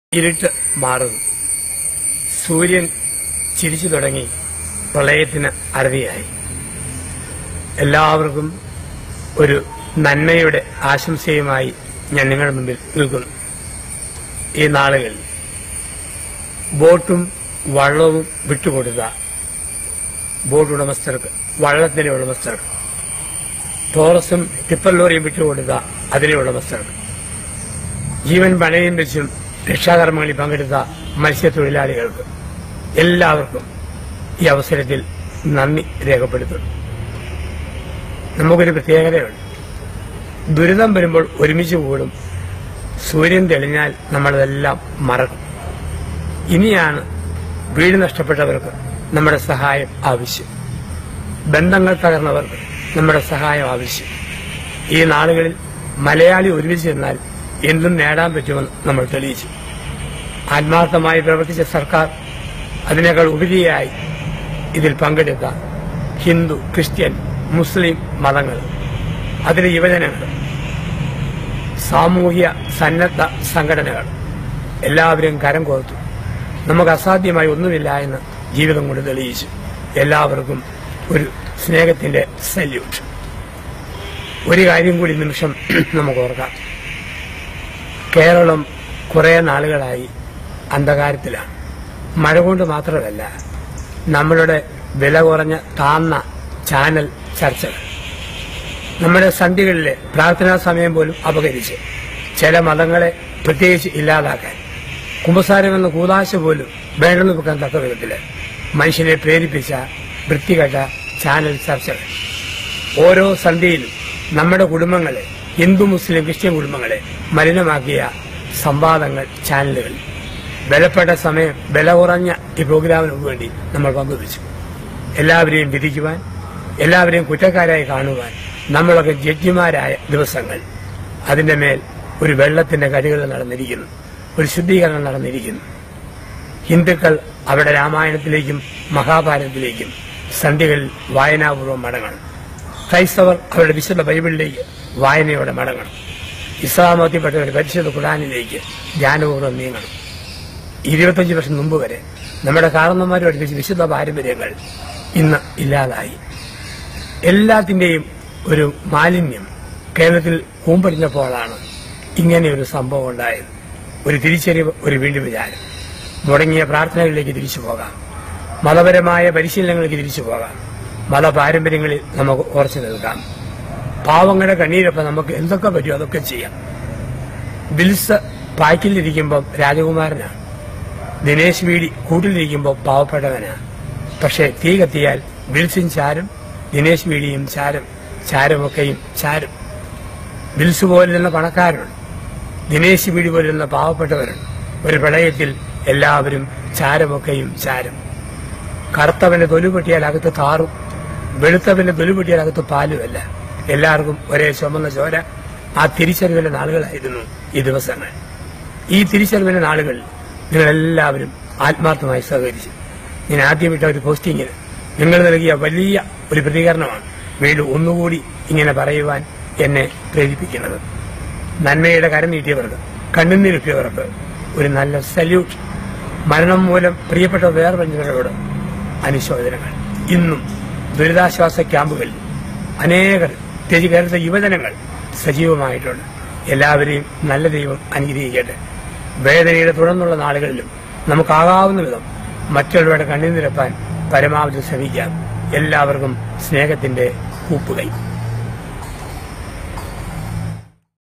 ഇരുട്ട് മാറുന്നു സൂര്യൻ ചിരിച്ചു തുടങ്ങി പ്രളയത്തിന് അറുതിയായി എല്ലാവർക്കും ഒരു നന്മയുടെ ആശംസയുമായി ഞാൻ നിങ്ങളുടെ മുമ്പിൽ നിൽക്കുന്നു ഈ നാളുകളിൽ ബോട്ടും വള്ളവും വിട്ടുകൊടുത്ത ബോട്ട് ഉടമസ്ഥർക്ക് വള്ളത്തിന്റെ ഉടമസ്ഥർക്ക് ടോറസും ടിപ്പർ ലോറിയും വിട്ടുകൊടുത്ത അതിലെ ഉടമസ്ഥർക്ക് ജീവൻ പണയം വെച്ചും രക്ഷാകർമ്മങ്ങളിൽ പങ്കെടുത്ത മത്സ്യത്തൊഴിലാളികൾക്ക് എല്ലാവർക്കും ഈ അവസരത്തിൽ നന്ദി രേഖപ്പെടുത്തുന്നു നമുക്കൊരു പ്രത്യേകതയുണ്ട് ദുരിതം വരുമ്പോൾ ഒരുമിച്ച് കൂടും സൂര്യൻ തെളിഞ്ഞാൽ നമ്മളതെല്ലാം മറക്കും ഇനിയാണ് വീട് നഷ്ടപ്പെട്ടവർക്ക് നമ്മുടെ സഹായം ആവശ്യം ബന്ധങ്ങൾ തകർന്നവർക്ക് നമ്മുടെ സഹായം ആവശ്യം ഈ നാളുകളിൽ മലയാളി ഒരുമിച്ച് നിന്നാൽ എന്തും നേടാൻ പറ്റുമെന്ന് നമ്മൾ തെളിയിച്ചു ആത്മാർത്ഥമായി പ്രവർത്തിച്ച സർക്കാർ അതിനേക്കാൾ ഉപരിയായി ഇതിൽ പങ്കെടുത്ത ഹിന്ദു ക്രിസ്ത്യൻ മുസ്ലിം മതങ്ങൾ അതിലെ യുവജനങ്ങൾ സാമൂഹ്യ സന്നദ്ധ സംഘടനകൾ എല്ലാവരും കരം കോർത്തു നമുക്ക് അസാധ്യമായി ഒന്നുമില്ല എന്ന് ജീവിതം കൊണ്ട് തെളിയിച്ചു എല്ലാവർക്കും ഒരു സ്നേഹത്തിന്റെ സല്യൂട്ട് ഒരു കാര്യം കൂടി നിമിഷം നമുക്ക് ഓർക്കാം കേരളം കുറെ നാളുകളായി അന്ധകാരത്തിലാണ് മഴ കൊണ്ട് മാത്രമല്ല നമ്മളുടെ വില കുറഞ്ഞ താന്ന ചാനൽ ചർച്ചകൾ നമ്മുടെ സന്ധികളിലെ പ്രാർത്ഥനാ സമയം പോലും അപകരിച്ച് ചില മതങ്ങളെ പ്രത്യേകിച്ച് ഇല്ലാതാക്കാൻ കുമ്പസാരം എന്ന കൂതാശ പോലും വേണ്ടെന്ന് വെക്കാൻ തക്ക വിധത്തില് മനുഷ്യനെ പ്രേരിപ്പിച്ച വൃത്തികെട്ട ചാനൽ ചർച്ചകൾ ഓരോ സന്ധ്യയിലും നമ്മുടെ കുടുംബങ്ങളെ ഹിന്ദു മുസ്ലിം ക്രിസ്ത്യൻ കുടുംബങ്ങളെ മലിനമാക്കിയ സംവാദങ്ങൾ ചാനലുകൾ വിലപ്പെട്ട സമയം വില കുറഞ്ഞ ഈ പ്രോഗ്രാമിന് വേണ്ടി നമ്മൾ പങ്കുവച്ചു എല്ലാവരെയും വിധിക്കുവാൻ എല്ലാവരെയും കുറ്റക്കാരായി കാണുവാൻ നമ്മളൊക്കെ ജഡ്ജിമാരായ ദിവസങ്ങൾ അതിന്റെ മേൽ ഒരു വെള്ളത്തിന്റെ കടികൾ നടന്നിരിക്കുന്നു ഒരു ശുദ്ധീകരണം നടന്നിരിക്കുന്നു ഹിന്ദുക്കൾ അവരുടെ രാമായണത്തിലേക്കും മഹാഭാരതത്തിലേക്കും സന്ധ്യകളിൽ വായനാപൂർവ്വം മടങ്ങണം ക്രൈസ്തവർ അവരുടെ വിശുദ്ധ ബൈബിളിലേക്ക് വായനയോടെ മടങ്ങണം ഇസ്ലാം മതത്തിൽപ്പെട്ടവർ പരിശുദ്ധ ഖുറാനിലേക്ക് ധ്യാനപൂർവ്വം നീങ്ങണം ഇരുപത്തഞ്ച് വർഷം മുമ്പ് വരെ നമ്മുടെ കാരണന്മാരും പഠിപ്പിച്ച വിശുദ്ധ പാരമ്പര്യങ്ങൾ ഇന്ന് ഇല്ലാതായി എല്ലാത്തിന്റെയും ഒരു മാലിന്യം കേരളത്തിൽ കൂമ്പടിഞ്ഞപ്പോഴാണ് ഇങ്ങനെ ഒരു സംഭവം ഉണ്ടായത് ഒരു തിരിച്ചറിവ് ഒരു വീണ്ടും വിചാരം മുടങ്ങിയ പ്രാർത്ഥനകളിലേക്ക് തിരിച്ചു പോകാം മതപരമായ പരിശീലനങ്ങളിലേക്ക് തിരിച്ചു പോകാം മത പാരമ്പര്യങ്ങളിൽ നമുക്ക് ഉറച്ചു നിൽക്കാം പാവങ്ങളുടെ കണ്ണീരൊപ്പം നമുക്ക് എന്തൊക്കെ പറ്റുമോ അതൊക്കെ ചെയ്യാം ബിൽസ് പാക്കിലിരിക്കുമ്പോൾ രാജകുമാരനാണ് ദിനേശ് വീടി കൂട്ടിലിരിക്കുമ്പോൾ പാവപ്പെട്ടവനാണ് പക്ഷെ തീ കത്തിയാൽ ബിൽസും ചാരും ദിനേശ് വീടിയും ചാരും ചാരുമൊക്കെയും ചാരും ബിൽസ് പോലുള്ള പണക്കാരുണ്ട് ദിനേശ് വീടി പോലുള്ള പാവപ്പെട്ടവരുണ്ട് ഒരു പ്രളയത്തിൽ എല്ലാവരും ചാരമൊക്കെയും ചാരും കറുത്തവന്റെ തൊലുപൊട്ടിയാൽ അകത്ത് താറും വെളുത്തവന്റെ തൊലുപൊട്ടിയാൽ അകത്ത് പാലുമല്ല എല്ലാവർക്കും ഒരേ ചുമന്ന ചോര ആ തിരിച്ചറിവിന്റെ നാളുകളായിരുന്നു ഈ ദിവസങ്ങൾ ഈ തിരിച്ചറിവിന്റെ നാളുകളിൽ നിങ്ങളെല്ലാവരും ആത്മാർത്ഥമായി സഹകരിച്ചു ഞാൻ ആദ്യം വിട്ട ഒരു പോസ്റ്റിങ്ങിന് നിങ്ങൾ നൽകിയ വലിയ ഒരു പ്രതികരണമാണ് വീണ്ടും ഒന്നുകൂടി ഇങ്ങനെ പറയുവാൻ എന്നെ പ്രേരിപ്പിക്കുന്നത് നന്മയുടെ കരം നീട്ടിയവർക്ക് കണ്ണുനീരിട്ടിയവർക്ക് ഒരു നല്ല സല്യൂട്ട് മരണം മൂലം പ്രിയപ്പെട്ട വേർപഞ്ചവരോട് അനുശോചനങ്ങൾ ഇന്നും ദുരിതാശ്വാസ ക്യാമ്പുകളിൽ അനേകർ പ്രത്യേകിച്ച് കേരളത്തിലെ യുവജനങ്ങൾ സജീവമായിട്ടുണ്ട് എല്ലാവരെയും നല്ല ദൈവം അനുഗ്രഹിക്കട്ടെ വേദനയുടെ തുടർന്നുള്ള നാളുകളിലും നമുക്കാകാവുന്ന വിധം മറ്റുള്ളവരുടെ കണ്ണീർ നിരപ്പാൻ പരമാവധി ശ്രമിക്കാം എല്ലാവർക്കും സ്നേഹത്തിന്റെ കൂപ്പുകൈ